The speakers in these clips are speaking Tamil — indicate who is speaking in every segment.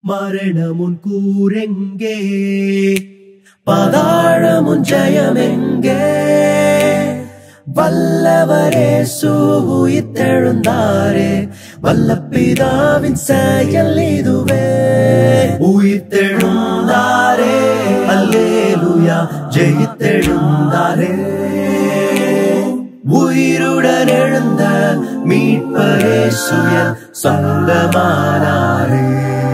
Speaker 1: மரணமுன் கூரெங்கே பாதாளமுன் ஜெயமெங்கே வல்லவரே உயிர்த்தெழுந்தாரே வல்லப்பிதாவின் செயல் இதுவே உயிர்த்தெழுந்தாரே அல்லேலுயா ஜெயித்தெழுந்தாரே உயிருடன் எழுந்த மீட்பரே சுய சொந்தமானாரே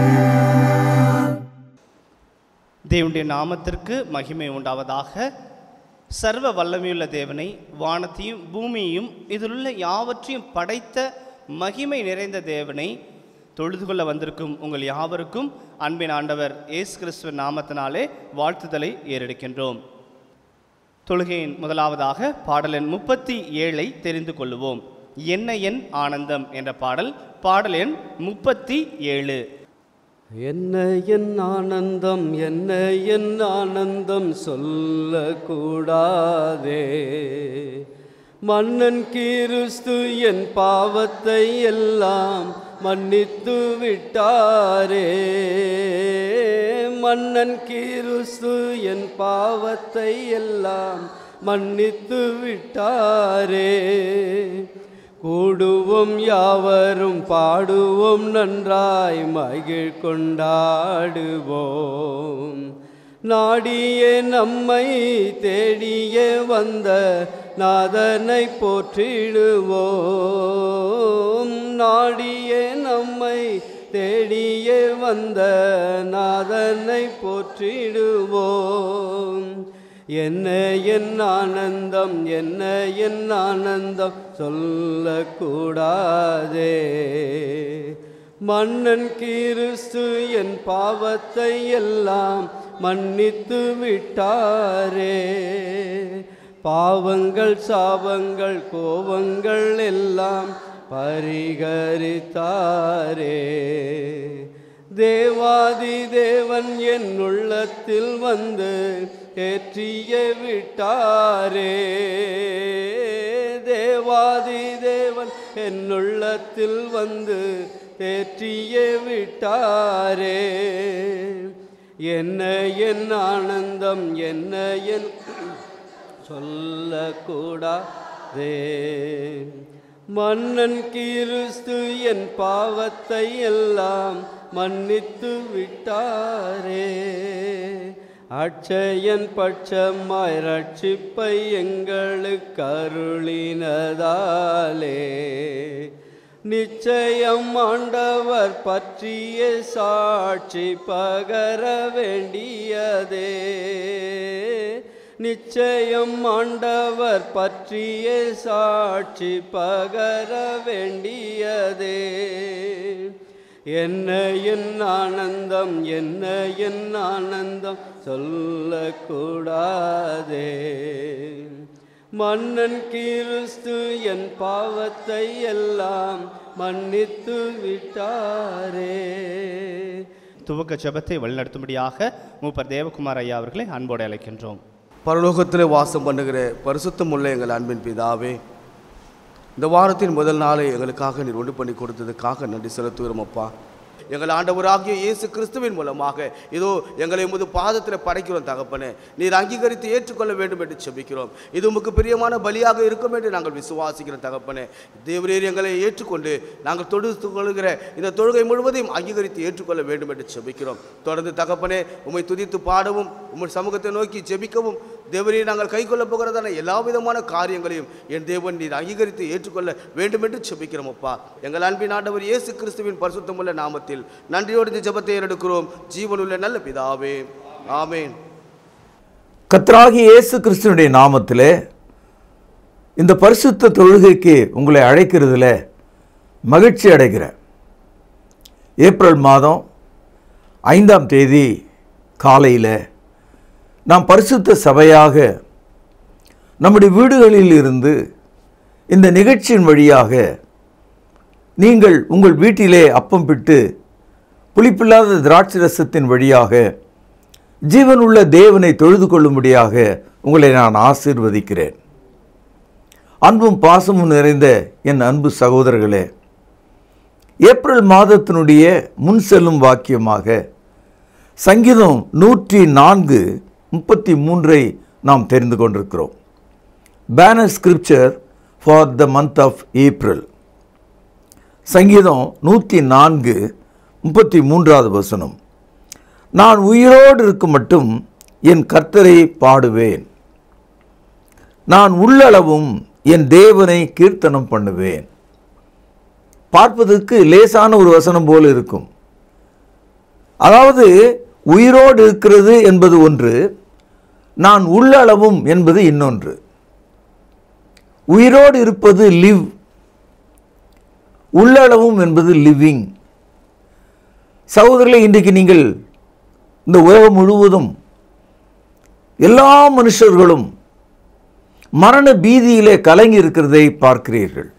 Speaker 2: தேவனுடைய நாமத்திற்கு மகிமை உண்டாவதாக சர்வ வல்லமையுள்ள தேவனை வானத்தையும் பூமியையும் இதிலுள்ள யாவற்றையும் படைத்த மகிமை நிறைந்த தேவனை தொழுது கொள்ள வந்திருக்கும் உங்கள் யாவருக்கும் அன்பின் ஆண்டவர் இயேசு கிறிஸ்துவ நாமத்தினாலே வாழ்த்துதலை ஏறெடுக்கின்றோம் தொழுகையின் முதலாவதாக பாடலெண் முப்பத்தி ஏழை தெரிந்து கொள்ளுவோம் என்ன என் ஆனந்தம் என்ற பாடல் பாடல் எண் முப்பத்தி ஏழு
Speaker 3: என்ன என் ஆனந்தம் என்ன என் ஆனந்தம் சொல்லக்கூடாதே மன்னன் கிறிஸ்து என் பாவத்தை எல்லாம் மன்னித்து விட்டாரே மன்னன் கிறிஸ்து என் பாவத்தை எல்லாம் மன்னித்து விட்டாரே கூடுவோம் யாவரும் பாடுவோம் நன்றாய் மகிழ் கொண்டாடுவோம் நாடியே நம்மை தேடியே வந்த நாதனை போற்றிடுவோம் நாடியே நம்மை தேடியே வந்த நாதனை போற்றிடுவோம் என்ன என் ஆனந்தம் என்ன என் ஆனந்தம் சொல்லக்கூடாதே மன்னன் கிறிஸ்து என் பாவத்தை எல்லாம் மன்னித்து விட்டாரே பாவங்கள் சாபங்கள் கோபங்கள் எல்லாம் பரிகரித்தாரே தேவாதி தேவன் என் உள்ளத்தில் வந்து ஏற்றிய விட்டாரே தேவாதி தேவன் என் உள்ளத்தில் வந்து ஏற்றிய விட்டாரே என்ன என் ஆனந்தம் என்ன என் சொல்லக்கூடாதே மன்னன் கிறிஸ்து என் பாவத்தை எல்லாம் மன்னித்து விட்டாரே அட்சயன் பட்சமாய் ரட்சிப்பை எங்களுக்கு அருளினதாலே நிச்சயம் ஆண்டவர் பற்றிய சாட்சி பகர வேண்டியதே நிச்சயம் ஆண்டவர் பற்றிய சாட்சி பகர வேண்டியதே என்ன என் ஆனந்தம் என்ன என் ஆனந்தம் சொல்லக்கூடாதே மன்னன் கிறிஸ்து என் பாவத்தை எல்லாம் மன்னித்து விட்டாரே
Speaker 2: துவக்க ஜெபத்தை வழிநடத்தும்படியாக மூப்பர் தேவகுமார் ஐயா அவர்களை அன்போடு அழைக்கின்றோம்
Speaker 4: பரலோகத்திலே வாசம் பண்ணுகிற பரிசுத்தமுள்ள எங்கள் அன்பின் பிதாவே இந்த வாரத்தின் முதல் நாளை எங்களுக்காக நீர் உண்டு பண்ணி கொடுத்ததுக்காக நன்றி செலுத்துகிறோம் அப்பா எங்கள் ஆண்டவராகிய இயேசு கிறிஸ்துவின் மூலமாக இதோ எங்களை உமது பாதத்தில் படைக்கிறோம் தகப்பனே நீர் அங்கீகரித்து ஏற்றுக்கொள்ள வேண்டும் என்று செபிக்கிறோம் இது உமக்கு பிரியமான பலியாக இருக்கும் என்று நாங்கள் விசுவாசிக்கிறோம் தகப்பனே தேவரீர் எங்களை ஏற்றுக்கொண்டு நாங்கள் தொடுத்து கொள்கிற இந்த தொழுகை முழுவதையும் அங்கீகரித்து ஏற்றுக்கொள்ள வேண்டும் என்று செபிக்கிறோம் தொடர்ந்து தகப்பனே உம்மை துதித்து பாடவும் உம்மை சமூகத்தை நோக்கி ஜெபிக்கவும் தேவரீர் நாங்கள் கை கொள்ளப் போகிறதான எல்லா விதமான காரியங்களையும் என் தேவன் நீர் அங்கீகரித்து ஏற்றுக்கொள்ள வேண்டும் என்று செபிக்கிறோம் அப்பா எங்கள் அன்பின் ஆண்டவர் இயேசு கிறிஸ்துவின் பரிசுத்தமுள்ள நாமத்தில் நன்றியோடு இந்த ஜெபத்தை எடுக்கிறோம் ஜீவனுள்ள நல்ல பிதாவே ஆமென்
Speaker 5: கர்த்தராகிய இயேசு கிறிஸ்துவனுடைய நாமத்திலே இந்த பரிசுத்த தொழுகைக்கு உங்களை அழைக்கிறதுல மகிழ்ச்சி அடைகிறேன் ஏப்ரல் மாதம் ஐந்தாம் தேதி காலையில் நாம் பரிசுத்த சபையாக நம்முடைய வீடுகளில் இருந்து இந்த நிகழ்ச்சியின் வழியாக நீங்கள் உங்கள் வீட்டிலே அப்பம் பிட்டு புளிப்பில்லாத திராட்சை ரசத்தின் வழியாக ஜீவனுள்ள தேவனை தொழுது கொள்ளும்படியாக உங்களை நான் ஆசீர்வதிக்கிறேன் அன்பும் பாசமும் நிறைந்த என் அன்பு சகோதரர்களே ஏப்ரல் மாதத்தினுடைய முன் செல்லும் வாக்கியமாக சங்கீதம் நூற்றி நான்கு முப்பத்தி மூன்றை நாம் தெரிந்து கொண்டிருக்கிறோம் banner scripture for the month of April சங்கீதம் நூற்றி நான்கு முப்பத்தி மூன்றாவது வசனம் நான் உயிரோடு இருக்கும் மட்டும் என் கர்த்தரை பாடுவேன் நான் உள்ளளவும் என் தேவனை கீர்த்தனம் பண்ணுவேன் பார்ப்பதற்கு லேசான ஒரு வசனம் போல இருக்கும் அதாவது உயிரோடு இருக்கிறது என்பது ஒன்று நான் உள்ளளவும் என்பது இன்னொன்று உயிரோடு இருப்பது லிவ் உள்ளளவும் என்பது லிவிங் சகோதரர்களே இன்றைக்கு நீங்கள் இந்த உலகம் முழுவதும் எல்லா மனுஷர்களும் மரண பீதியிலே கலங்கி இருக்கிறதை பார்க்கிறீர்கள்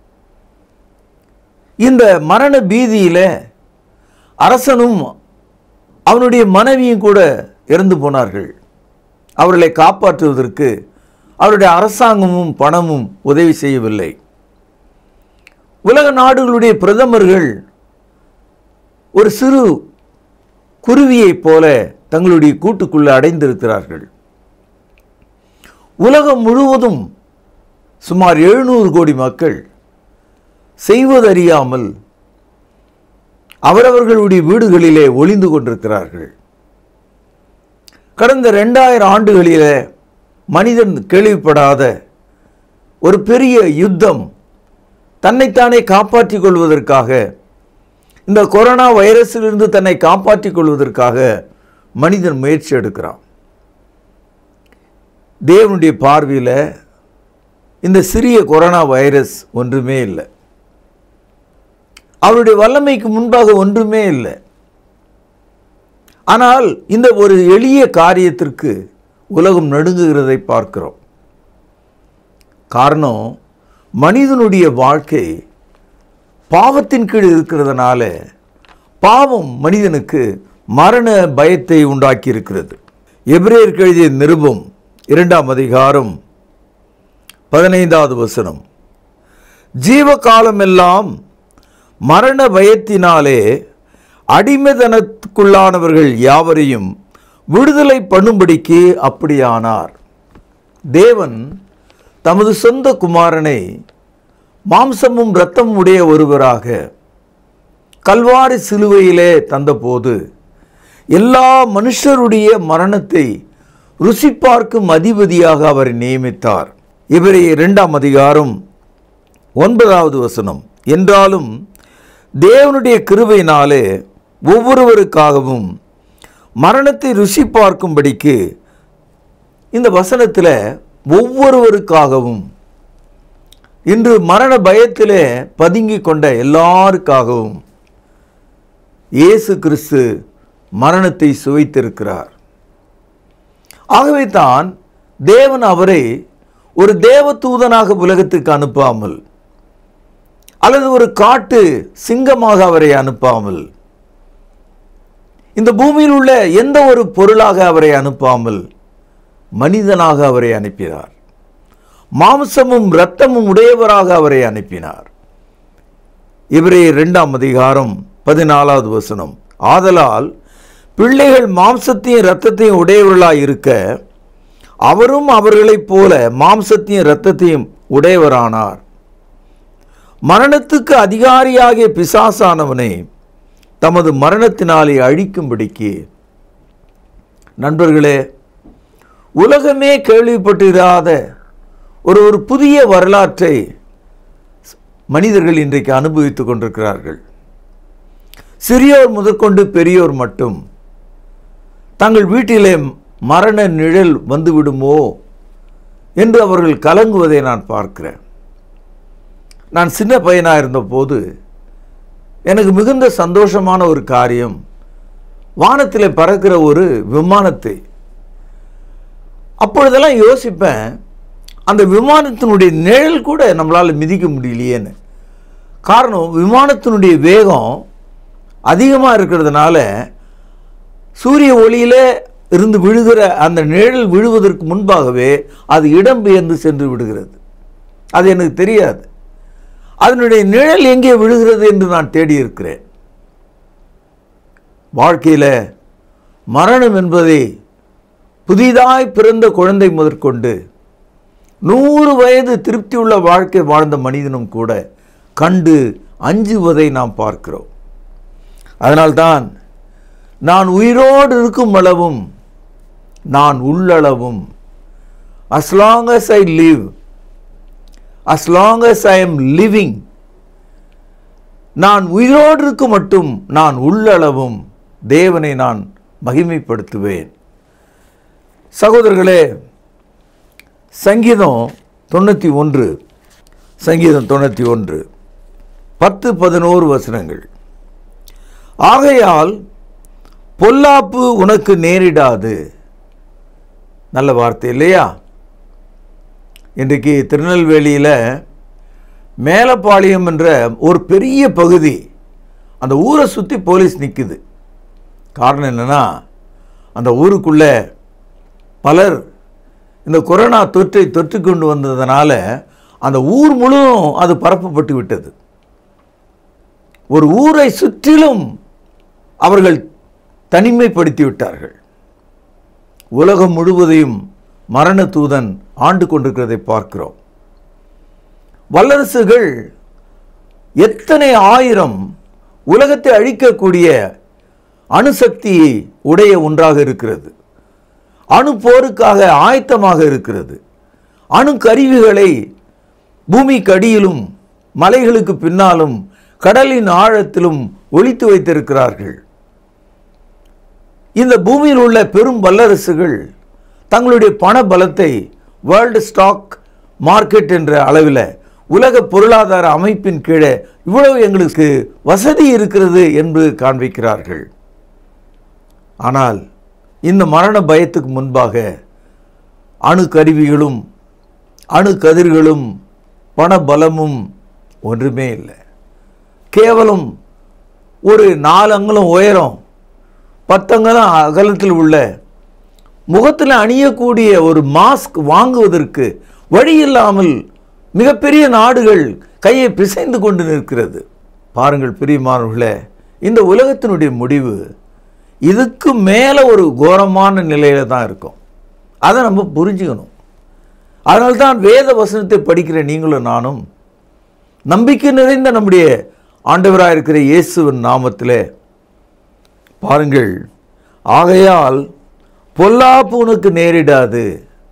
Speaker 5: இந்த மரண பீதியில அரசனும் அவனுடைய மனைவியும் கூட இறந்து போனார்கள் அவர்களை காப்பாற்றுவதற்கு அவருடைய அரசாங்கமும் பணமும் உதவி செய்யவில்லை உலக நாடுகளுடைய பிரதமர்கள் ஒரு சிறு குருவியைப் போல தங்களுடைய கூட்டுக்குள்ளே அடைந்திருக்கிறார்கள் உலகம் முழுவதும் சுமார் எழுநூறு கோடி மக்கள் செய்வதறியாமல் அவரவர்களுடைய வீடுகளிலே ஒளிந்து கொண்டிருக்கிறார்கள் கடந்த ரெண்டாயிரம் ஆண்டுகளிலே மனிதன் கேள்விப்படாத ஒரு பெரிய யுத்தம் தன்னைத்தானே காப்பாற்றிக் கொள்வதற்காக இந்த கொரோனா வைரஸிலிருந்து தன்னை காப்பாற்றிக் கொள்வதற்காக மனிதன் முயற்சி எடுக்கிறான் தேவனுடைய பார்வையில் இந்த சிறிய கொரோனா வைரஸ் ஒன்றுமே இல்லை அவருடைய வல்லமைக்கு முன்பாக ஒன்றுமே இல்லை ஆனால் இந்த ஒரு எளிய காரியத்திற்கு உலகம் நடுங்குகிறதை பார்க்கிறோம் காரணம் மனிதனுடைய வாழ்க்கை பாவத்தின் கீழ் இருக்கிறதுனால பாவம் மனிதனுக்கு மரண பயத்தை உண்டாக்கி இருக்கிறது எபிரேயருக்கு எழுதிய நிருபம் இரண்டாம் அதிகாரம் பதினைந்தாவது வசனம் ஜீவகாலமெல்லாம் மரண பயத்தினாலே அடிமைதனத்துக்குள்ளானவர்கள் யாவரையும் விடுதலை பண்ணும்படிக்கு அப்படியானார் தேவன் தமது சொந்த குமாரனை மாம்சமும் இரத்தமும் உடைய ஒருவராக கல்வாரி சிலுவையிலே தந்தபோது எல்லா மனுஷருடைய மரணத்தை ருசி பார்க்கும் அதிபதியாக அவர் நியமித்தார் இவரை இரண்டாம் அதிகாரம் ஒன்பதாவது வசனம் என்றாலும் தேவனுடைய கிருபையினாலே ஒவ்வொருவருக்காகவும் மரணத்தை ருசி பார்க்கும்படிக்கு இந்த வசனத்தில் ஒவ்வொருவருக்காகவும் இன்று மரண பயத்திலே பதுங்கி கொண்ட எல்லாருக்காகவும் இயேசு கிறிஸ்து மரணத்தை சுவைத்திருக்கிறார் ஆகவே தான் தேவன் அவரை ஒரு தேவதூதனாக உலகத்துக்கு அனுப்பாமல் அல்லது ஒரு காட்டு சிங்கமாக அவரை அனுப்பாமல் இந்த பூமியில் உள்ள எந்த ஒரு பொருளாக அவரை அனுப்பாமல் மனிதனாக அவரை அனுப்பினார் மாம்சமும் இரத்தமும் உடையவராக அவரை அனுப்பினார் இவரே இரண்டாம் அதிகாரம் பதினாலாவது வசனம் ஆதலால் பிள்ளைகள் மாம்சத்தையும் இரத்தத்தையும் உடையவர்களாய் இருக்க அவரும் அவர்களைப் போல மாம்சத்தையும் இரத்தத்தையும் உடையவரானார் மரணத்துக்கு அதிகாரியாகிய பிசாசானவனை தமது மரணத்தினாலே அழிக்கும்படிக்கு நண்பர்களே உலகமே கேள்விப்பட்டிராத ஒரு ஒரு புதிய வரலாற்றை மனிதர்கள் இன்றைக்கு அனுபவித்துக் கொண்டிருக்கிறார்கள் சிறியோர் முதற்கொண்டு பெரியோர் மட்டும் தங்கள் வீட்டிலே மரண நிழல் வந்துவிடுமோ என்று அவர்கள் கலங்குவதை நான் பார்க்கிறேன் நான் சின்ன பையனாக இருந்தபோது எனக்கு மிகுந்த சந்தோஷமான ஒரு காரியம் வானத்தில் பறக்கிற ஒரு விமானத்தை அப்பொழுதெல்லாம் யோசிப்பேன் அந்த விமானத்தினுடைய நிழல் கூட நம்மளால் மிதிக்க முடியலையேன்னு காரணம் விமானத்தினுடைய வேகம் அதிகமாக இருக்கிறதுனால சூரிய ஒளியில இருந்து விழுகிற அந்த நிழல் விழுவதற்கு முன்பாகவே அது இடம்பெயர்ந்து சென்று விடுகிறது அது எனக்கு தெரியாது அதனுடைய நிழல் எங்கே விழுகிறது என்று நான் தேடி இருக்கிறேன் வாழ்க்கையில் மரணம் என்பதை புதிதாய் பிறந்த குழந்தை முதற்கொண்டு நூறு வயது திருப்தியுள்ள வாழ்க்கை வாழ்ந்த மனிதனும் கூட கண்டு அஞ்சுவதை நாம் பார்க்கிறோம் அதனால்தான் நான் உயிரோடு இருக்கும் அளவும் நான் உள்ளளவும் as long as I live as long as I am living நான் உயிரோடு இருக்கும் மட்டும் நான் உள்ளளவும் தேவனை நான் மகிமைப்படுத்துவேன் சகோதரர்களே சங்கீதம் தொண்ணூற்றி ஒன்று சங்கீதம் தொண்ணூற்றி ஒன்று பத்து பதினோரு வசனங்கள் ஆகையால் பொல்லாப்பு உனக்கு நேரிடாது நல்ல வார்த்தை இல்லையா இன்றைக்கு திருநெல்வேலியில் மேலப்பாளையம் என்ற ஒரு பெரிய பகுதி அந்த ஊரை சுற்றி போலீஸ் நிற்குது காரணம் என்னென்னா அந்த ஊருக்குள்ளே பலர் இந்த கொரோனா தொற்றை தொற்று கொண்டு வந்ததுனால அந்த ஊர் முழுவதும் அது பரப்பப்பட்டு விட்டது ஒரு ஊரை சுற்றிலும் அவர்கள் தனிமைப்படுத்தி விட்டார்கள் உலகம் முழுவதையும் மரண தூதன் ஆண்டு கொண்டிருக்கிறதை பார்க்கிறோம் வல்லரசுகள் எத்தனை ஆயிரம் உலகத்தை அழிக்கக்கூடிய அணுசக்தியை உடைய ஒன்றாக இருக்கிறது அணு போருக்காக ஆயத்தமாக இருக்கிறது அணு கருவிகளை பூமிக்கு அடியிலும் மலைகளுக்கு பின்னாலும் கடலின் ஆழத்திலும் ஒளித்து வைத்திருக்கிறார்கள் இந்த பூமியில் உள்ள பெரும் வல்லரசுகள் தங்களுடைய பண பலத்தை வேர்ல்டு ஸ்டாக் மார்க்கெட் என்ற அளவில் உலக பொருளாதார அமைப்பின் கீழே இவ்வளவு எங்களுக்கு வசதி இருக்கிறது என்று காண்பிக்கிறார்கள் ஆனால் இந்த மரண பயத்துக்கு முன்பாக அணு கருவிகளும் அணு கதிர்களும் பண பலமும் ஒன்றுமே இல்லை கேவலம் ஒரு நாலு அங்குலம் உயரம் பத்தங்கலம் அகலத்தில் உள்ள முகத்தில் அணியக்கூடிய ஒரு மாஸ்க் வாங்குவதற்கு வழி இல்லாமல் மிகப்பெரிய நாடுகள் கையை பிசைந்து கொண்டு நிற்கிறது பாருங்கள் பிரியமானவர்களே இந்த உலகத்தினுடைய முடிவு இதுக்கு மேலே ஒரு கோரமான நிலையில தான் இருக்கும் அதை நம்ம புரிஞ்சுக்கணும் அதனால தான் வேத வசனத்தை படிக்கிற நீங்களும் நானும் நம்பிக்கை நிறைந்த நம்முடைய ஆண்டவராக இருக்கிற இயேசுவின் நாமத்திலே பாருங்கள் ஆகையால் பொல்லாப்பு உனக்கு நேரிடாது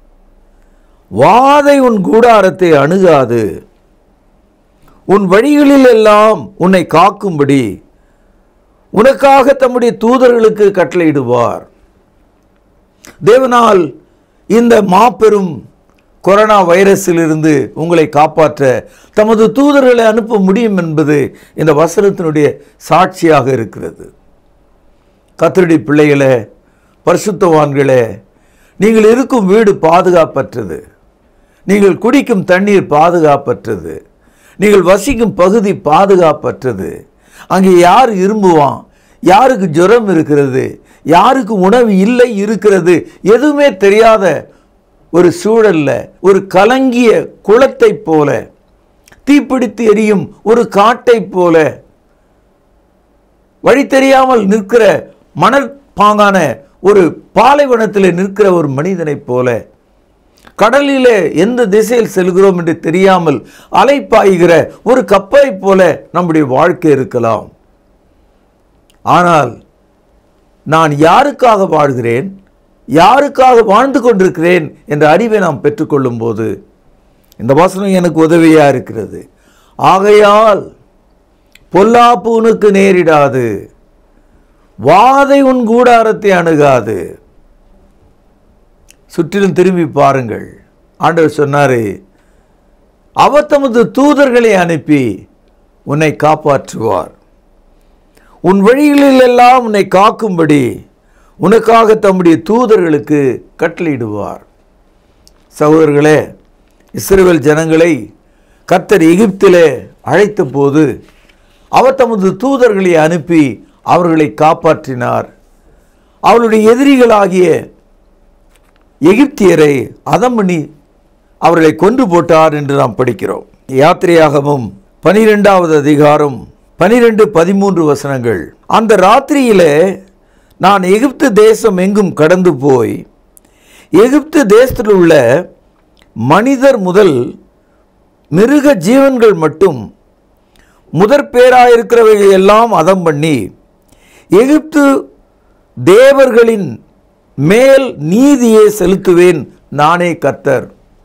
Speaker 5: வாதை உன் கூடாரத்தை அணுகாது உன் வழிகளில் எல்லாம் உன்னை காக்கும்படி உனக்காக தம்முடைய தூதர்களுக்கு கட்டளையிடுவார் தேவனால் இந்த மாபெரும் கொரோனா வைரஸிலிருந்து உங்களை காப்பாற்ற தமது தூதர்களை அனுப்ப முடியும் என்பது இந்த வசனத்தினுடைய சாட்சியாக இருக்கிறது கத்தருடைய பிள்ளைகளே பரிசுத்தவான்களே நீங்கள் இருக்கும் வீடு பாதுகாப்பற்றது நீங்கள் குடிக்கும் தண்ணீர் பாதுகாப்பற்றது நீங்கள் வசிக்கும் பகுதி பாதுகாப்பற்றது அங்கே யார் இரும்புவான் யாருக்கு ஜுரம் இருக்கிறது யாருக்கு உணவு இல்லை இருக்கிறது எதுவுமே தெரியாத ஒரு சூழல்ல ஒரு கலங்கிய குளத்தைப் போல தீப்பிடித்து எரியும் ஒரு காட்டைப் போல வழி தெரியாமல் நிற்கிற மணற்பாங்கான ஒரு பாலைவனத்தில் நிற்கிற ஒரு மனிதனைப் போல கடலிலே எந்த திசையில் செல்கிறோம் என்று தெரியாமல் அலைப்பாய்கிற ஒரு கப்பலைப் போல நம்முடைய வாழ்க்கை இருக்கலாம் ஆனால் நான் யாருக்காக வாழ்கிறேன் யாருக்காக வாழ்ந்து கொண்டிருக்கிறேன் என்ற அறிவை நாம் பெற்றுக்கொள்ளும் போது இந்த வசனம் எனக்கு உதவியா இருக்கிறது ஆகையால் பொல்லாப்பு உனக்கு நேரிடாது வாதை உன் கூடாரத்தை அணுகாது சுற்றிலும் திரும்பி பாருங்கள் ஆண்டவர் சொன்னாரு அவர் தமது தூதர்களை அனுப்பி உன்னை காப்பாற்றுவார் உன் வழிகளில் எல்லாம் உன்னை காக்கும்படி உனக்காக தம்முடைய தூதர்களுக்கு கட்டளையிடுவார் சகோதரர்களே இஸ்ரேல் ஜனங்களை கர்த்தர் எகிப்திலே அழைத்த போது அவர் தமது தூதர்களை அனுப்பி அவர்களை காப்பாற்றினார் அவருடைய எதிரிகளாகிய எகிப்தியரை அதம் பண்ணி அவர்களை கொன்று போட்டார் என்று நாம் படிக்கிறோம் யாத்திரையாகவும் பனிரெண்டாவது அதிகாரம் பனிரெண்டு பதிமூன்று வசனங்கள் அந்த ராத்திரியிலே நான் எகிப்து தேசம் எங்கும் கடந்து போய் எகிப்து தேசத்தில் உள்ள மனிதர் முதல் மிருக ஜீவன்கள் மட்டும் முதற் பேராயிருக்கிறவைகள் எல்லாம் அதம் பண்ணி எகிப்து தேவர்களின் மேல் நீதியை செலுத்துவேன் நானே கர்த்தர்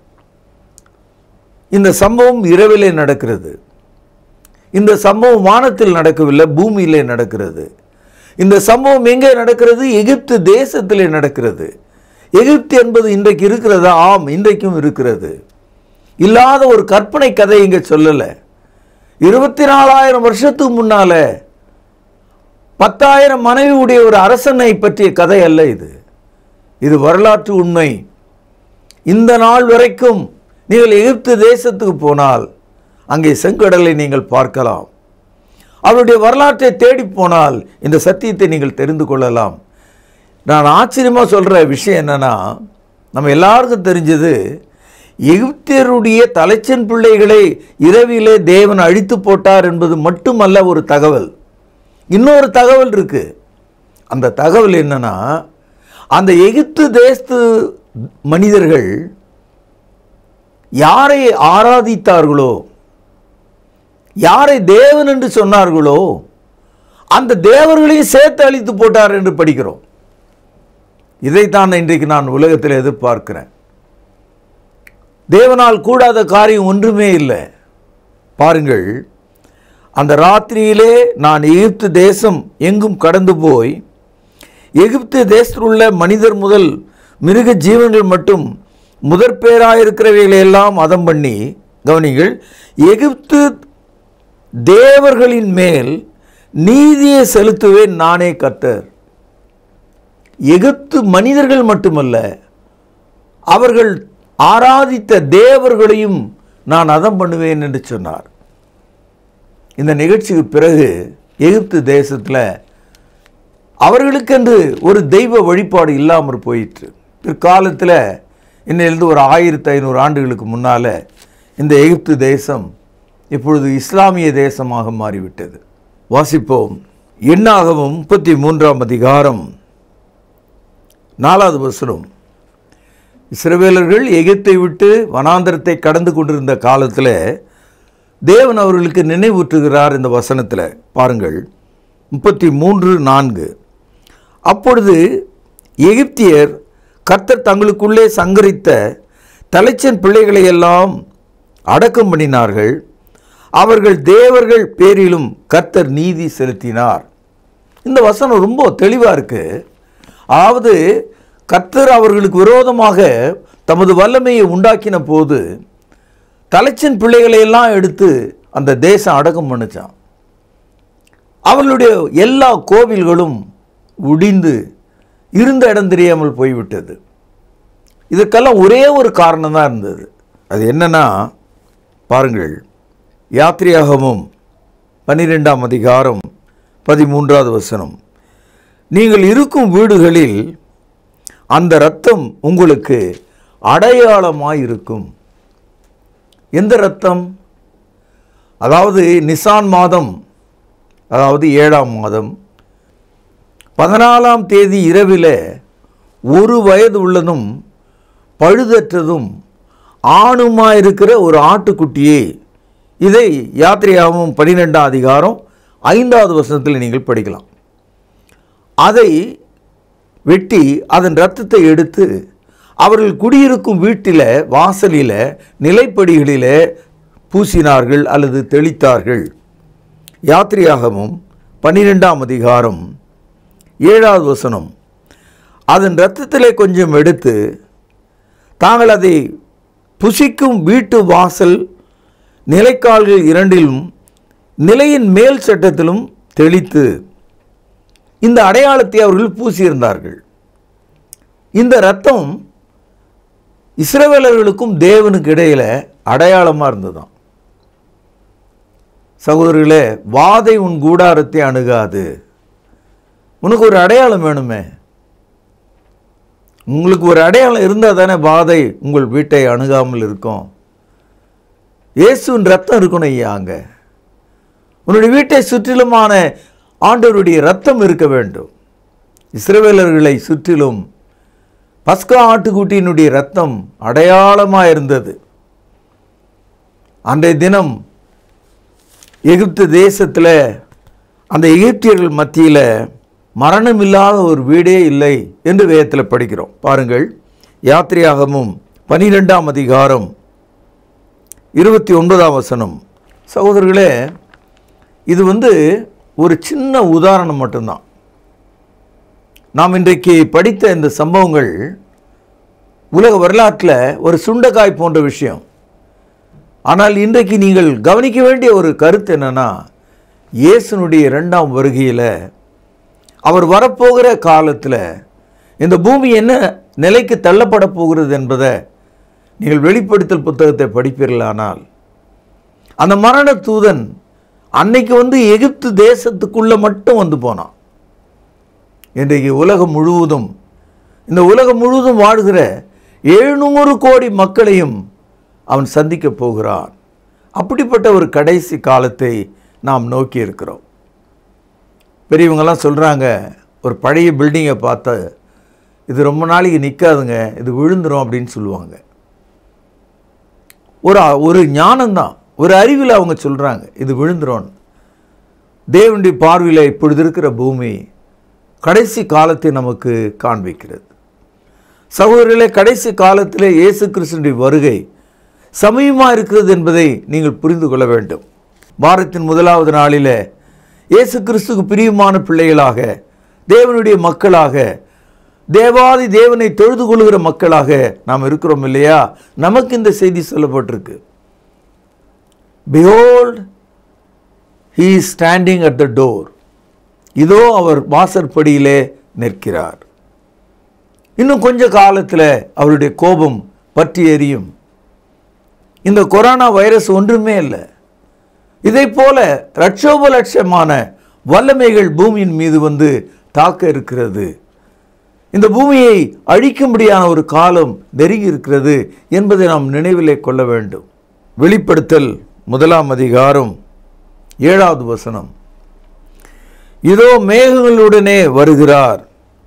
Speaker 5: இந்த சம்பவம் இரவிலே நடக்கிறது இந்த சம்பவம் வானத்தில் நடக்கவில்லை பூமியிலே நடக்கிறது இந்த சம்பவம் எங்கே நடக்கிறது எகிப்து தேசத்திலே நடக்கிறது எகிப்து என்பது இன்றைக்கு இருக்கிறதா ஆம் இன்றைக்கும் இருக்கிறது இல்லாத ஒரு கற்பனை கதை இங்கே சொல்லலை இருபத்தி நாலாயிரம் வருஷத்துக்கு முன்னால பத்தாயிரம் மனைவி உடைய ஒரு அரசனை பற்றிய கதை அல்ல இது இது வரலாற்று உண்மை இந்த நாள் வரைக்கும் நீங்கள் எகிப்து தேசத்துக்கு போனால் அங்கே செங்கடலை நீங்கள் பார்க்கலாம் அவருடைய வரலாற்றை தேடி போனால் இந்த சத்தியத்தை நீங்கள் தெரிந்து கொள்ளலாம் நான் ஆச்சரியமாக சொல்கிற விஷயம் என்னன்னா நம்ம எல்லாருக்கும் தெரிஞ்சது எகிப்தியருடைய தலைச்சன் பிள்ளைகளை இரவிலே தேவன் அழித்து போட்டார் என்பது மட்டுமல்ல ஒரு தகவல் இன்னொரு தகவல் இருக்கு அந்த தகவல் என்னன்னா அந்த எகிப்து தேசத்து மனிதர்கள் யாரை ஆராதித்தார்களோ யாரை தேவன் என்று சொன்னார்களோ அந்த தேவர்களையும் சேர்த்து அழித்து போட்டார் என்று படிக்கிறோம் இதைத்தான் இன்றைக்கு நான் உலகத்தில் எதிர்பார்க்கிறேன் தேவனால் கூடாத காரியம் ஒன்றுமே இல்லை பாருங்கள் அந்த ராத்திரியிலே நான் எகிப்து தேசம் எங்கும் கடந்து போய் எகிப்து தேசத்தில் உள்ள மனிதர் முதல் மிருக ஜீவன்கள் மட்டும் முதற் பேராயிருக்கிறவைகளை எல்லாம் அதம் பண்ணி கவனிங்கள் எகிப்து தேவர்களின் மேல் நீதியை செலுத்துவேன் நானே கர்த்தர் எகிப்து மனிதர்கள் மட்டுமல்ல அவர்கள் ஆராதித்த தேவர்களையும் நான் அதம் பண்ணுவேன் என்று சொன்னார் இந்த நிகழ்ச்சிக்கு பிறகு எகிப்து தேசத்தில் அவர்களுக்கென்று ஒரு தெய்வ வழிபாடு இல்லாமல் போயிற்று பிற்காலத்தில் இன்னிலிருந்து ஒரு ஆயிரத்தி ஐநூறு ஆண்டுகளுக்கு முன்னால் இந்த எகிப்து தேசம் இப்பொழுது இஸ்லாமிய தேசமாக மாறிவிட்டது வாசிப்போம் எண்ணாகவும் முப்பத்தி மூன்றாம் அதிகாரம் நாலாவது வசனம் இஸ்ரவேலர்கள் எகிப்தை விட்டு வனாந்தரத்தை கடந்து கொண்டிருந்த காலத்தில் தேவன் அவர்களுக்கு நினைவூற்றுகிறார் இந்த வசனத்தில் பாருங்கள் முப்பத்தி மூன்று நான்கு அப்பொழுது எகிப்தியர் கர்த்தர் தங்களுக்குள்ளே சங்கரித்த தலைச்சன் பிள்ளைகளை எல்லாம் அடக்கம் பண்ணினார்கள் அவர்கள் தேவர்கள் பேரிலும் கர்த்தர் நீதி செலுத்தினார் இந்த வசனம் ரொம்ப தெளிவாக இருக்கு அதாவது கர்த்தர் அவர்களுக்கு விரோதமாக தமது வல்லமையை உண்டாக்கின போது தலைச்சன் பிள்ளைகளை எல்லாம் எடுத்து அந்த தேசம் அடக்கம் பண்ணுச்சான் அவர்களுடைய எல்லா கோவில்களும் உடிந்து இருந்த இடம் தெரியாமல் போய்விட்டது இதுக்கெல்லாம் ஒரே ஒரு காரணம் தான் இருந்தது அது என்னன்னா பாருங்கள் யாத்திரையாகமும் பன்னிரெண்டாம் அதிகாரம் பதிமூன்றாவது வசனம் நீங்கள் இருக்கும் வீடுகளில் அந்த இரத்தம் உங்களுக்கு அடையாளமாய் இருக்கும் எந்த இரத்தம் அதாவது நிசான் மாதம் அதாவது ஏழாம் மாதம் பதினாலாம் தேதி இரவில் ஒரு வயது உள்ளதும் பழுதற்றதும் ஆணுமாயிருக்கிற ஒரு ஆட்டுக்குட்டியே இதை யாத்திரையாகவும் பன்னிரெண்டாம் அதிகாரம் ஐந்தாவது வசனத்தில் நீங்கள் படிக்கலாம் அதை வெட்டி அதன் இரத்தத்தை எடுத்து அவர்கள் குடியிருக்கும் வீட்டில் வாசலில் நிலைப்படிகளில் பூசினார்கள் அல்லது தெளித்தார்கள் யாத்திரையாகவும் பன்னிரெண்டாம் அதிகாரம் ஏழாவது வசனம் அதன் இரத்தத்திலே கொஞ்சம் எடுத்து தாங்கள் அதை புசிக்கும் வீட்டு வாசல் நிலைக்கால்கள் இரண்டிலும் நிலையின் மேல் சட்டத்திலும் தெளித்து இந்த அடையாளத்தை அவர்கள் பூசியிருந்தார்கள் இந்த ரத்தம் இஸ்ரவேலர்களுக்கும் தேவனுக்கு இடையில அடையாளமாக இருந்ததாம் சகோதரர்களே வாதை உன் கூடாரத்தை அணுகாது உனக்கு ஒரு அடையாளம் வேணுமே உங்களுக்கு ஒரு அடையாளம் இருந்தால் தானே வாதை உங்கள் வீட்டை அணுகாமல் இருக்கும் இயேசுவின் ரத்தம் இருக்கணும் ஐயா அங்கே உன்னுடைய வீட்டை சுற்றிலுமான ஆண்டவருடைய ரத்தம் இருக்க வேண்டும் இஸ்ரவேலர்களை சுற்றிலும் பஸ்கா ஆட்டுக்குட்டியினுடைய ரத்தம் அடையாளமாக இருந்தது அன்றைய தினம் எகிப்து தேசத்தில் அந்த எகிப்தியர்கள் மத்தியில் மரணம் இல்லாத ஒரு வீடே இல்லை என்று வேதத்தில் படிக்கிறோம் பாருங்கள் யாத்திரையாகமும் பனிரெண்டாம் அதிகாரம் இருபத்தி ஒன்பதாம் வசனம் சகோதரர்களே இது வந்து ஒரு சின்ன உதாரணம் மட்டும்தான் நாம் இன்றைக்கு படித்த இந்த சம்பவங்கள் உலக வரலாற்றில் ஒரு சுண்டைக்காய் போன்ற விஷயம் ஆனால் இன்றைக்கு நீங்கள் கவனிக்க வேண்டிய ஒரு கருத்து என்னன்னா இயேசுனுடைய இரண்டாம் வருகையில் அவர் வரப்போகிற காலத்தில் இந்த பூமி என்ன நிலைக்கு தள்ளப்பட போகிறது என்பதை நீங்கள் வெளிப்படுத்தல் புத்தகத்தை படிப்பீர்களானால் அந்த மரண தூதன் அன்னைக்கு வந்து எகிப்து தேசத்துக்குள்ள மட்டும் வந்து போனான் இன்றைக்கு உலகம் முழுவதும் இந்த உலகம் முழுவதும் வாழ்கிற எழுநூறு கோடி மக்களையும் அவன் சந்திக்க போகிறான் அப்படிப்பட்ட ஒரு கடைசி காலத்தை நாம் நோக்கி இருக்கிறோம் பெரியவங்கெல்லாம் சொல்கிறாங்க ஒரு பழைய பில்டிங்கை பார்த்து இது ரொம்ப நாளைக்கு நிற்காதுங்க இது விழுந்துரும் அப்படின்னு சொல்லுவாங்க ஒரு ஒரு ஞானம்தான் ஒரு அறிவில் அவங்க சொல்கிறாங்க இது விழுந்துரும் தேவனுடைய பார்வையில் இப்பொழுது இருக்கிற பூமி கடைசி காலத்தை நமக்கு காண்பிக்கிறது சகோதரர்களே கடைசி காலத்திலே இயேசு கிறிஸ்துடைய வருகை சமயமாக இருக்கிறது என்பதை நீங்கள் புரிந்து கொள்ள வேண்டும் வாரத்தின் முதலாவது நாளிலே இயேசு கிறிஸ்துக்கு பிரியமான பிள்ளைகளாக தேவனுடைய மக்களாக தேவாதி தேவனை தொழுது கொள்கிற மக்களாக நாம் இருக்கிறோம் இல்லையா நமக்கு இந்த செய்தி சொல்லப்பட்டிருக்கு behold he standing at the door இதோ அவர் வாசற்படியிலே நிற்கிறார் இன்னும் கொஞ்ச காலத்தில் அவருடைய கோபம் பற்றி எரியும் இந்த கொரோனா வைரஸ் ஒன்றுமே இல்லை இதை போல லட்சோப லட்சமான வல்லமைகள் பூமியின் மீது வந்து தாக்க இருக்கிறது இந்த பூமியை அழிக்கும்படியான ஒரு காலம் நெருங்கி இருக்கிறது என்பதை நாம் நினைவிலே கொள்ள வேண்டும் வெளிப்படுத்தல் முதலாம் அதிகாரம் ஏழாவது வசனம் இதோ மேகங்களுடனே வருகிறார்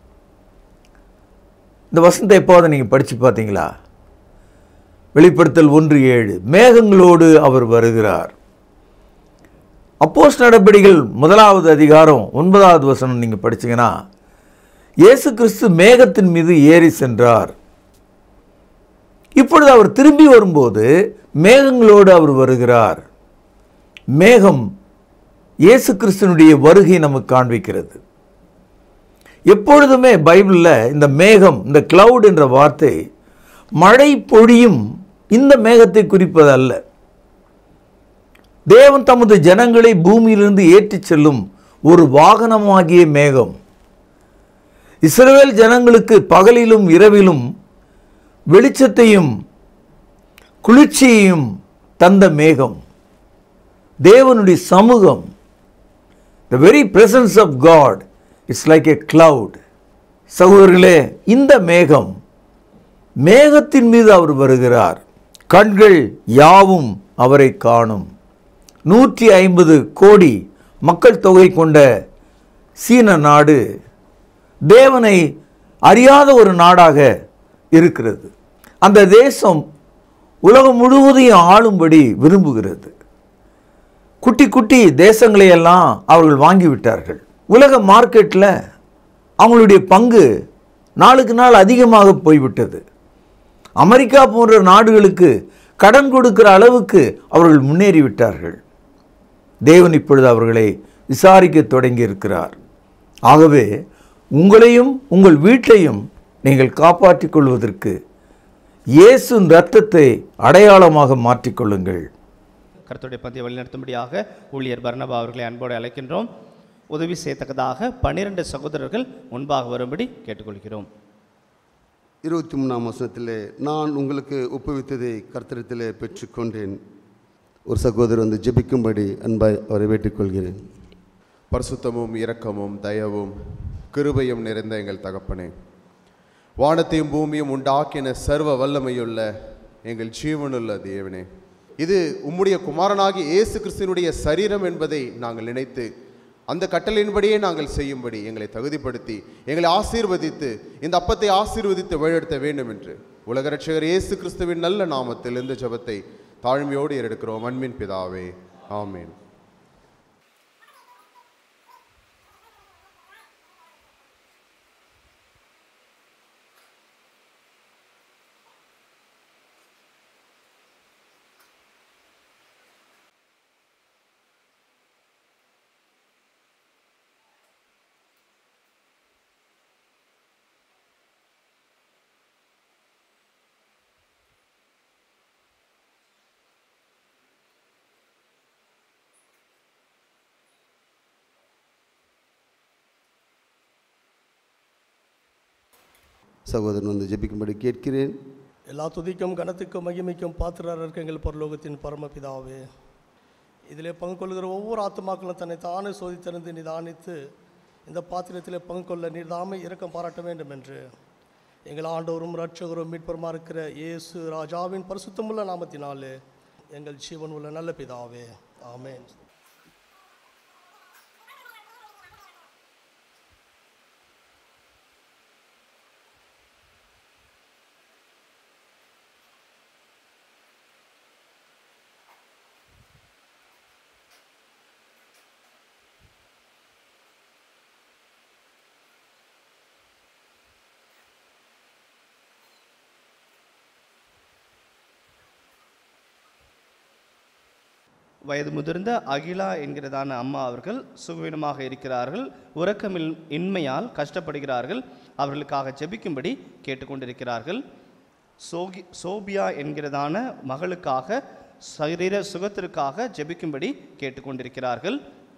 Speaker 5: இந்த வசனத்தை எப்போது நீங்கள் படித்து பார்த்தீங்களா வெளிப்படுத்தல் ஒன்று ஏழு மேகங்களோடு அவர் வருகிறார் அப்போஸ் நடபடிகள் முதலாவது அதிகாரம் ஒன்பதாவது வசனம் நீங்கள் படிச்சீங்கன்னா இயேசு கிறிஸ்து மேகத்தின் மீது ஏறி சென்றார் இப்பொழுது அவர் திரும்பி வரும்போது மேகங்களோடு அவர் வருகிறார் மேகம் இயேசு கிறிஸ்துனுடைய வருகை நமக்கு காண்பிக்கிறது எப்பொழுதுமே பைபிளில் இந்த மேகம் இந்த கிளவுட் என்ற வார்த்தை மழை பொழியும் இந்த மேகத்தை குறிப்பது அல்ல தேவன் தமது ஜனங்களை பூமியிலிருந்து ஏற்றிச் செல்லும் ஒரு வாகனமாகிய மேகம் இஸ்ரவேல் ஜனங்களுக்கு பகலிலும் இரவிலும் வெளிச்சத்தையும் குளிர்ச்சியையும் தந்த மேகம் தேவனுடைய சமூகம் the very presence of God it's like a cloud சகோதரர்களே இந்த மேகம் மேகத்தின் மீது அவர் வருகிறார் கண்கள் யாவும் அவரை காணும் நூற்றி ஐம்பது கோடி மக்கள் தொகை கொண்ட சீன நாடு தேவனை அறியாத ஒரு நாடாக இருக்கிறது அந்த தேசம் உலகம் முழுவதையும் ஆளும்படி விரும்புகிறது குட்டி குட்டி தேசங்களை எல்லாம் அவர்கள் வாங்கிவிட்டார்கள் உலக மார்க்கெட்டில் அவங்களுடைய பங்கு நாளுக்கு நாள் அதிகமாக போய்விட்டது அமெரிக்கா போன்ற நாடுகளுக்கு கடன் கொடுக்கிற அளவுக்கு அவர்கள் முன்னேறிவிட்டார்கள் தேவன் இப்பொழுது அவர்களை விசாரிக்க தொடங்கி இருக்கிறார் ஆகவே உங்களையும் உங்கள் வீட்டையும் நீங்கள் காப்பாற்றிக் கொள்வதற்கு இயேசுவின் இரத்தத்தை அடையாளமாக மாற்றிக்கொள்ளுங்கள்
Speaker 2: கர்த்தருடைய பந்தியை வழிநடத்தும்படியாக ஊழியர் பர்ணபா அவர்களை அன்போடு அழைக்கின்றோம் உதவி செய்யத்தக்கதாக பன்னிரண்டு சகோதரர்கள் முன்பாக வரும்படி கேட்டுக்கொள்கிறோம்
Speaker 3: இருபத்தி மூணாம் வசனத்திலே நான் உங்களுக்கு ஒப்புவித்ததை கர்த்தரத்திலே பெற்றுக்கொண்டேன் ஒரு சகோதரர் வந்து ஜெபிக்கும்படி அன்பாய் அவரை வேண்டிக்கொள்கிறேன்
Speaker 6: பரிசுத்தமும் இரக்கமும் தயவும் கிருபையும் நிறைந்த எங்கள் தகப்பனே வானத்தையும் பூமியும் உண்டாக்கின சர்வ வல்லமையுள்ள எங்கள் ஜீவனுள்ள தேவனே இது உம்முடைய குமாரனாகிய இயேசு கிறிஸ்துவினுடைய சரீரம் என்பதை நாங்கள் நினைத்து அந்த கட்டளையின்படியே நாங்கள் செய்யும்படி எங்களை தகுதிப்படுத்தி எங்களை ஆசீர்வதித்து இந்த அப்பத்தை ஆசீர்வதித்து வழிநடத்த வேண்டும் என்று உலக ரட்சகர் இயேசு கிறிஸ்துவின் நல்ல நாமத்தில் இந்த ஜெபத்தை தாழ்மையோடு ஏறெடுக்கிறோம் அன்பின் பிதாவே ஆமென்
Speaker 3: சகோதரன் வந்து ஜெபிக்கும்படி கேட்கிறேன்
Speaker 7: எல்லா துதிக்கும் கனத்துக்கும் மகிமைக்கும் பாத்திரர் இருக்க எங்கள் பரலோகத்தின் பரமபிதாவே இதிலே பங்கு கொள்கிற ஒவ்வொரு ஆத்மாக்களும் தன்னை தானே சோதித்திருந்து நிதானித்து இந்த பாத்திரத்திலே பங்கு கொள்ள நீர் தாமே இரக்கம் பாராட்ட வேண்டும் என்று எங்கள் ஆண்டவரும் ரட்சகரும் மீட்பருமா இருக்கிற இயேசு ராஜாவின் பரிசுத்தமுள்ள நாமத்தினாலே எங்கள் ஜீவன் உள்ள நல்ல பிதாவே ஆமென்
Speaker 2: வயது முதிர்ந்த அகிலா என்கிறதான அம்மா அவர்கள் சுகவீனமாக இருக்கிறார்கள் உறக்கமில் இன்மையால் கஷ்டப்படுகிறார்கள் அவர்களுக்காக ஜெபிக்கும்படி கேட்டுக்கொண்டிருக்கிறார்கள் சோகி சோபியா என்கிறதான மகளுக்காக சரீர சுகத்திற்காக ஜெபிக்கும்படி கேட்டுக்கொண்டிருக்கிறார்கள்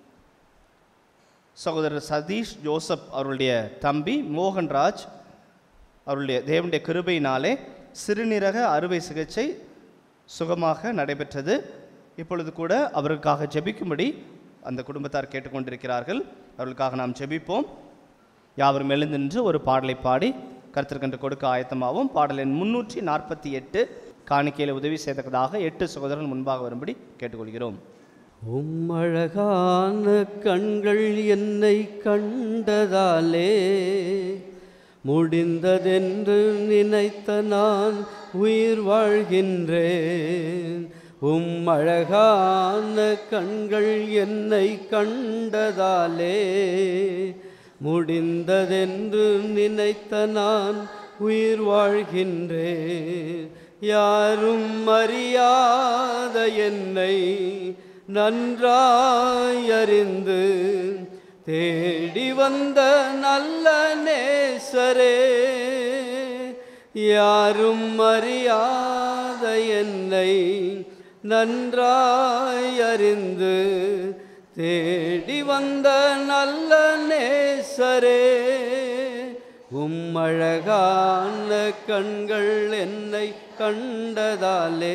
Speaker 2: சகோதரர் சதீஷ் ஜோசப் அவருடைய தம்பி மோகன்ராஜ் அவருடைய தேவனுடைய கிருபையினாலே சிறுநீரக அறுவை சிகிச்சை சுகமாக நடைபெற்றது இப்பொழுது கூட அவருக்காக ஜெபிக்கும்படி அந்த குடும்பத்தார் கேட்டுக்கொண்டிருக்கிறார்கள் அவர்களுக்காக நாம் ஜெபிப்போம் யாவரும் எழுந்து நின்று ஒரு பாடலை பாடி கருத்திற்கென்று கொடுக்க ஆயத்தமாகவும் பாடல் எண் முன்னூற்றி நாற்பத்தி எட்டு காணிக்கையில் உதவி செய்ததாக எட்டு சகோதரர்கள் முன்பாக வரும்படி கேட்டுக்கொள்கிறோம்
Speaker 8: உம்மழகான கண்கள் என்னை கண்டதாலே முடிந்ததென்று நினைத்த நான் உயிர் வாழ்கின்றேன் உம்மழகான கண்கள் என்னை கண்டதாலே முடிந்ததென்று நினைத்த நான் உயிர் வாழ்கின்றேன் யாரும் அறியாத என்னை நன்றாய் அறிந்து தேடி வந்த நல்ல நேசரே யாரும் அறியாத என்னை நன்றாய் அறிந்து தேடி வந்த நல்ல நேசரே உம்மழகான கண்கள் என்னை கண்டதாலே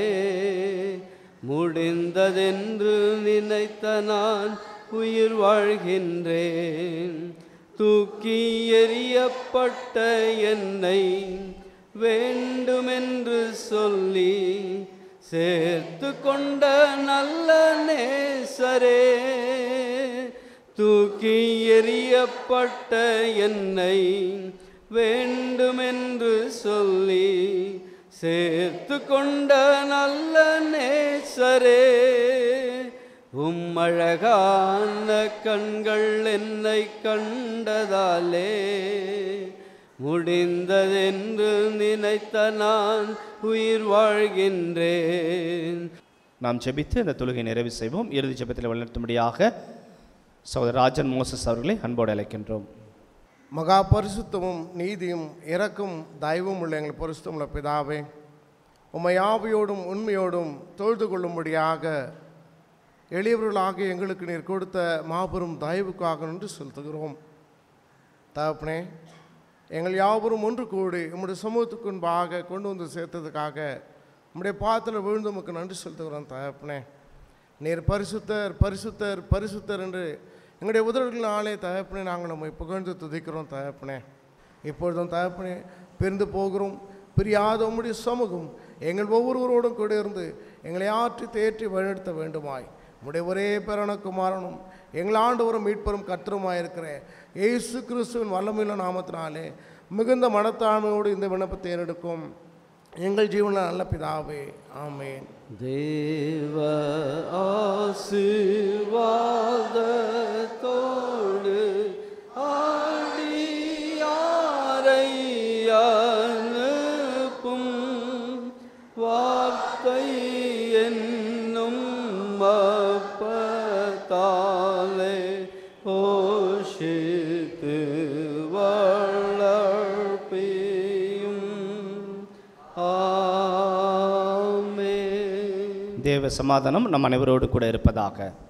Speaker 8: முடிந்ததென்று நினைத்த நான் உயிர் வாழ்கின்றேன் தூக்கி எறியப்பட்ட என்னை வேண்டுமென்று சொல்லி சேர்த்து கொண்ட நல்ல நேசரே தூக்கி எறியப்பட்ட என்னை வேண்டுமென்று சொல்லி சேர்த்து கொண்ட நல்ல நேசரே உம்மழகான கண்கள் என்னை கண்டதாலே முடிந்ததென்று நினைத்த நான் உயிர் வாழ்கின்றேன்
Speaker 2: நாம் ஜெபித்து இந்த தொழுகை நிறைவு செய்வோம் இறுதி ஜெபத்தில் வழிநடத்தும்படியாக சகோதரர் ராஜன் மோசஸ் அவர்களை அன்போடு அழைக்கின்றோம்
Speaker 9: மகா பரிசுத்தமும் நீதியும் இரக்கும் தயவும் உள்ள எங்கள் பரிசுத்தமுள்ள பிதாவே உம்மை ஆவியோடும் உண்மையோடும் தொழுது கொள்ளும்படியாக எளியவர்களாக எங்களுக்கு நீர் கொடுத்த மாபெரும் தயவுக்காக நின்று செலுத்துகிறோம் தகப்பனே எங்கள் யாவரும் ஒன்று கூடி உம்முடைய சமூகத்துக்கு முன்பாக கொண்டு வந்து சேர்த்ததுக்காக உம்முடைய பாத்திரம் விழுந்து உமக்கு நன்றி செலுத்துகிறோம் தகப்பனே நீர் பரிசுத்தர் பரிசுத்தர் பரிசுத்தர் என்று எங்களுடைய உதவிகளினாலே தகப்பனே நாங்கள் நம்மை புகழ்ந்து துதிக்கிறோம் தகப்பனே இப்பொழுதும் தகப்பனே பிரிந்து போகிறோம் பிரியாத உம்முடைய சமூகம் எங்கள் ஒவ்வொருவரோடும் கூட இருந்து எங்களை ஆற்றி தேற்றி வழிநடத்த வேண்டுமாய் உம்முடைய ஒரே பிறனக்குமாரனும் எங்கள் ஆண்டவரும் மீட்பரும் கத்தருமாயிருக்கிற இயேசு கிறிஸ்துவின் வல்லமையுள்ள நாமத்தினாலே மிகுந்த மனத்தாழ்மையோடு இந்த விண்ணப்பத்தை ஏறெடுக்கும் எங்கள் ஜீவனில் நல்ல பிதாவே ஆமென்
Speaker 8: தேவ ஆசீர்வாதத்தோடு ஆடியாரை அனுப்பும் வார்த்தை என்னும் அப்பத்தாலே போஷித்து வளர்ப்பியும் ஆமென்
Speaker 2: தேவ சமாதானம் நம் அனைவரோடு கூட இருப்பதாக